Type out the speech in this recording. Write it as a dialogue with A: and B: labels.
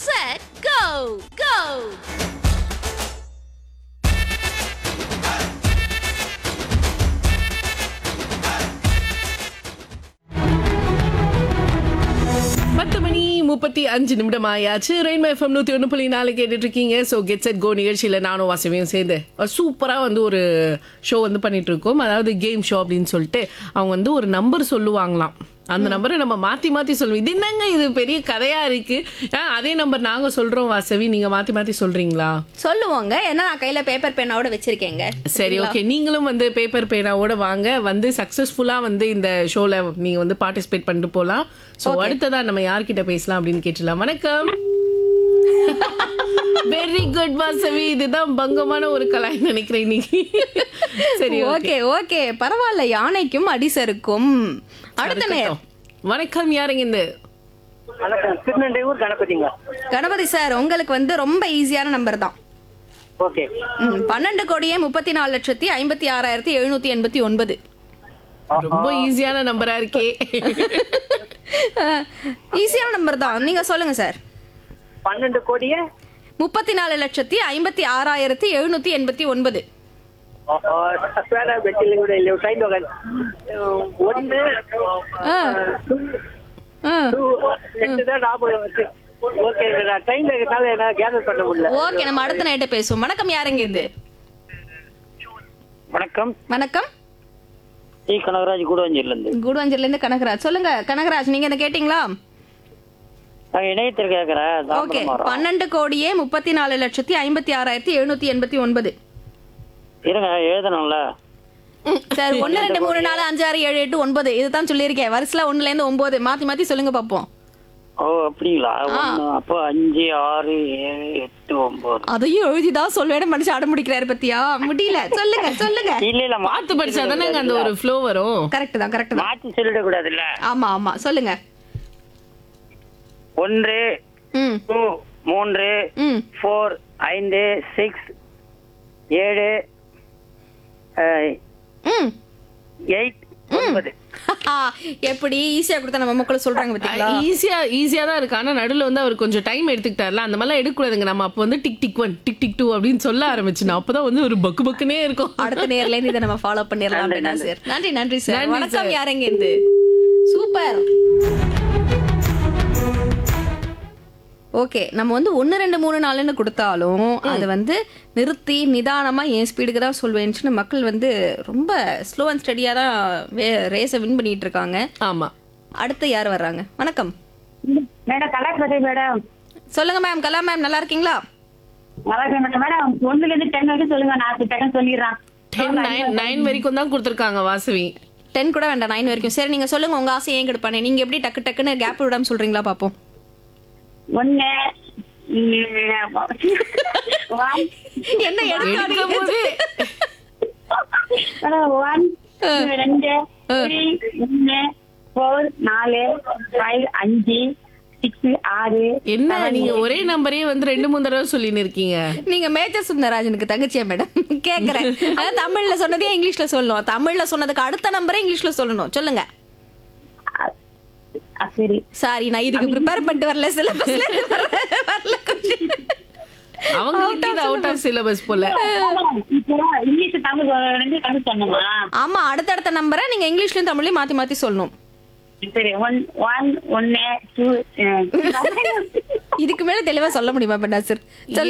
A: set, go, go!
B: பத்து மணி முப்பத்தி அஞ்சு நிமிடம் ஆயாச்சு ரெயின்போ எஃப்எம் நூற்றி ஒன்று புள்ளி நாலு கேட்டுட்டு இருக்கீங்க ஸோ கெட் செட் கோ நிகழ்ச்சியில் நானும் வாசவியும் சேர்ந்து சூப்பராக வந்து ஒரு ஷோ வந்து பண்ணிட்டு இருக்கோம் அதாவது கேம் ஷோ அப்படின்னு சொல்லிட்டு அவங்க வந்து ஒரு நம்பர் சொல்லுவாங்களாம் அந்த நம்பரை நம்ம மாற்றி மாற்றி சொல்லுவோம் இது என்னங்க இது பெரிய கதையாக இருக்கு ஆ, அதே நம்பர் நாங்கள் சொல்கிறோம் வாசவி நீங்கள் மாற்றி மாற்றி சொல்கிறீங்களா
C: சொல்லுவோங்க ஏன்னா நான் கையில பேப்பர் பேனாவோட வச்சிருக்கேங்க
B: சரி ஓகே நீங்களும் வந்து பேப்பர் பேனாவோட வாங்க வந்து சக்ஸஸ்ஃபுல்லாக வந்து இந்த ஷோவில் நீங்கள் வந்து பார்ட்டிசிபேட் பண்ணிட்டு போகலாம் ஸோ அடுத்ததா நம்ம யார்கிட்ட பேசலாம் அப்படின்னு கேட்டுலாம் வணக்கம் வெரி குட் வாசவி இதுதான் பங்கமான ஒரு கலாய் நினைக்கிறேன் இன்னைக்கு சரி ஓகே
C: ஓகே ஓகே பரவாயில்ல யானைக்கும் அடிசருக்கும் அடுத்த நேரம்
B: வணக்கம் யாருங்க இந்த
D: வணக்கம் திருநெல்வேலூர் கணபதிங்க
C: கணபதி சார் உங்களுக்கு வந்து ரொம்ப ஈஸியான நம்பர் தான்
D: ஓகே
C: ம், பன்னெண்டு கோடியே முப்பத்தி நாலு லட்சத்தி ஐம்பத்தி ஆறாயிரத்தி எழுநூத்தி எண்பத்தி ஒன்பது
B: ரொம்ப ஈஸியான நம்பரா இருக்கே
C: ஈஸியான நம்பர் தான் நீங்க சொல்லுங்க சார்
D: பன்னெண்டு கோடியே
C: முப்பத்தி நாலு லட்சத்தி ஐம்பத்தி ஆறாயிரத்தி எழுநூத்தி எண்பத்தி ஒன்பது
D: வேற வெட்டில கூட இல்லை டைம் ஒன்று
C: ஆ. ஆ.
D: எட்டு தான் ஞாபகம் வச்சு ஓகே நான் டைம்ல இருக்கனால என்னால கேதர் பண்ண முடியல
C: ஓகே நம்ம அடுத்த நைட்டு பேசுவோம் வணக்கம் யாருங்க இது
E: வணக்கம்
C: வணக்கம்
E: டி கனகராஜ் கூடவஞ்சில இருந்து
C: கூடுவஞ்சூர்ல இருந்து கனகராஜ் சொல்லுங்க கனகராஜ் நீங்க என்ன கேட்டீங்களா
E: நான் இணையத்தில் கேட்கறேன்
C: ஓகே
E: தாம்பரம் வரோம்.
C: பன்னெண்டு கோடியே முப்பத்தி நாலு லட்சத்தி ஐம்பத்தி ஆறாயிரத்தி எழுநூத்தி எண்பத்தி ஒன்பது
E: இருங்க எழுதணும்ல
C: சார் ஒன்னு ரெண்டு மூணு நாலு அஞ்சு ஆறு ஏழு எட்டு ஒன்பது இதுதான் சொல்லியிருக்கேன் வரிசையில ஒண்ணுல இருந்து ஒன்பது மாத்தி மாத்தி சொல்லுங்க பாப்போம்
E: ஓ அப்படிங்களா ஒண்ணு அப்போ அஞ்சு ஆறு ஏழு எட்டு ஒன்பது
C: அதையும் எழுதிதான் சொல்லுவேன் மனுஷன் அடம் முடிக்கிறாரு பத்தியா முடியல சொல்லுங்க சொல்லுங்க
E: இல்ல இல்ல
B: பார்த்து படிச்சா தானே அந்த ஒரு ஃப்ளோ வரும்
C: கரெக்ட் தான் கரெக்ட் தான்
E: மாத்தி சொல்லிட கூடாதுல்ல
C: ஆமா ஆமா சொல்லுங்க
E: ஒன்று
C: ம்
E: டூ மூன்று
C: ம்
E: ஃபோர் ஐந்து சிக்ஸ் ஏழு
C: ம்
E: எயிட் ஒன்பது
C: எப்படி ஈஸியா கொடுத்தா நம்ம மக்களும் சொல்றாங்க பாத்தீங்களா
B: ஈஸியா ஈஸியா தான் இருக்கு ஆனா நடுவுல வந்து அவர் கொஞ்சம் டைம் எடுத்துக்கிட்டார்ல அந்த மாதிரிலாம் எடுக்கக்கூடாதுங்க நம்ம அப்போ வந்து tick tick one tick tick two அப்படின்னு சொல்ல ஆரம்பிச்சு அப்பதான் வந்து ஒரு பக்கு பக்குனே இருக்கும்
C: அடுத்த நேர்ல இருந்து இதை நம்ம ஃபாலோ பண்ணிடலாம் அப்படின்னா சார் நன்றி நன்றி சார்
B: நன்றி
C: வணக்கம்
B: சார்.
C: யாருங்க இருந்து சூப்பர் ஓகே நம்ம வந்து ஒன்று ரெண்டு மூணு நாலுன்னு கொடுத்தாலும் அது வந்து நிறுத்தி நிதானமா என் ஸ்பீடுக்கு தான் சொல்வேன்னு மக்கள் வந்து ரொம்ப ஸ்லோ அண்ட் ஸ்டடியாக தான் ரேஸை வின் பண்ணிட்டு இருக்காங்க
B: ஆமா
C: அடுத்து யார் வர்றாங்க வணக்கம்
F: மேடம் கலாபதி மேடம்
C: சொல்லுங்க மேம் கலா மேம் நல்லா இருக்கீங்களா
F: நல்லா இருக்கேன் மேடம் மேடம் ஒண்ணுல இருந்து டென் வரைக்கும் சொல்லுங்க நான் டென் சொல்லிடுறேன்
B: டென் நைன் நைன் வரைக்கும் தான் கொடுத்துருக்காங்க வாசவி
C: டென் கூட வேண்டாம் நைன் வரைக்கும் சரி நீங்க சொல்லுங்க உங்க ஆசை ஏன் கெடுப்பானே நீங்க எப்படி டக்கு டக்குன்னு கேப் விடாம சொல்றீங்களா பாப்போம்
F: ஒண்ணு ஒன்
C: என்ன எடுக்காதீங்க.
B: எடுக்கும் போது
F: ஒன் ரெண்டு த்ரீ மூணு ஃபோர் நாலு ஃபைவ் அஞ்சு சிக்ஸ் ஆறு
B: என்ன நீங்க ஒரே நம்பரே வந்து ரெண்டு மூணு தடவை சொல்லின்னு இருக்கீங்க
C: நீங்க மேஜர் சுந்தரராஜனுக்கு தங்கச்சியா மேடம் கேக்குறேன் அதான் தமிழ்ல சொன்னதே இங்கிலீஷ்ல சொல்லணும் தமிழ்ல சொன்னதுக்கு அடுத்த நம்பரே இங்கிலீஷ்ல சொல்லணும் சொல்லுங்க
F: ஆ, சரி
C: சாரி நான் இதுக்கு ப்ரிப்பேர் பண்ணிட்டு வரல சிலபஸ்ல வரல கொஞ்சம்
B: அவங்களுக்கு இது அவுட் ஆஃப் சிலபஸ் போல
F: இப்போ இங்கிலீஷ் தமிழ் ரெண்டு தமிழ் சொன்னோமா
C: ஆமா அடுத்தடுத்த நம்பரை நீங்க இங்கிலீஷ்லயும் தமிழ்லயும் மாத்தி மாத்தி சொல்லணும்
F: சரி ஒன் ஒன் ஒன்னு டூ
C: இதுக்கு மேல தெளிவா சொல்ல முடியுமா பெண்ணா சார்